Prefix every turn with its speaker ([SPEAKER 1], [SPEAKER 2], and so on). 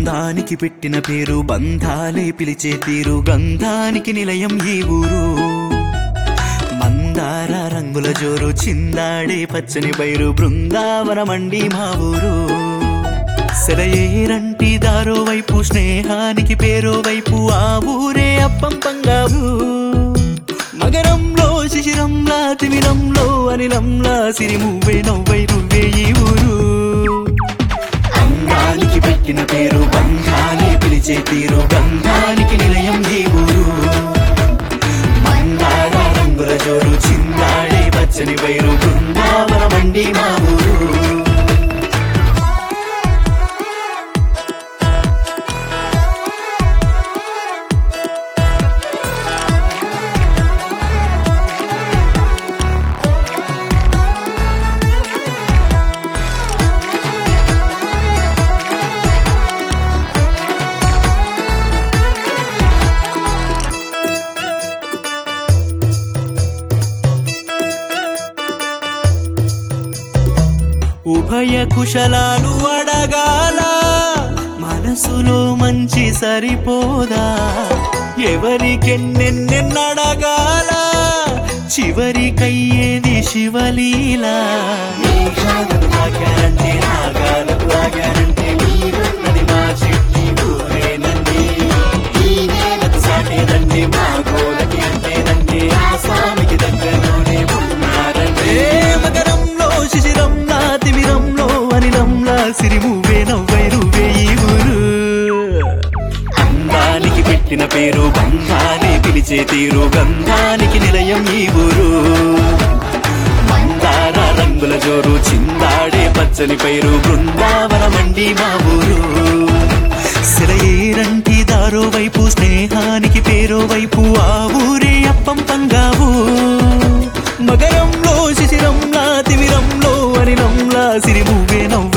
[SPEAKER 1] అందానికి పెట్టిన పేరు బంధాలే పిలిచే తీరు గంధానికి నిలయం ఈ ఊరు మందార రంగుల జోరు చిందాడే పచ్చని బైరు బృందావనమండి మా ఊరు సెలయేరంటి దారో వైపు స్నేహానికి పేరో వైపు ఆ ఊరే అప్పం పంగారు మగరంలో శిశిరంలా తిమిరంలో అనిలంలా సిరిమువ్వే నవ్వై నువ్వే ఈ ఊరు అందానికి పెట్టిన పేరు బంధాలే పిలిచే తీరు గంధానికి నిలయం ఈ ఊరు మందార రంగుల జోరు చిందాడే పచ్చని వైరు బృందావనమండి మా ఊరు ఉభయ కుశలాలు అడగాల మనసులో మంచి సరిపోదా ఎవరికెన్నెన్నెన్నడగాల చివరికయ్యేది శివలీలా మేఘాలను తాకారంటే నాగాలకు ఆగారంటే మీరున్నది మా చెట్టి ఊరేనండి ఈ నేలకు సాటేదండి మా గోడకి అంటేనండి ఆ స్వామికి దగ్గరలోనే ఉన్నారంటే మకరంలో శిశిరంలా తిమిరంలో అనిలంలా సిరిమువే నవ్వై నువ్వే ఈ ఊరు అందానికి పెట్టిన పేరు బంధాన్ని పిలిచే తీరు గంధానికి నిలయం ఈ ఊరు మందార రంగుల జోరు చిందాడే పచ్చని పైరు బృందావనమండి మా ఊరు సిలయేరంటి దారో వైపు స్నేహానికి పేరో వైపు ఆ ఊరే అప్పం పంగావు మగరంలో శిశిరంలా తిమిరంలో అనిలంలా సిరిమువ్వే నవ్వు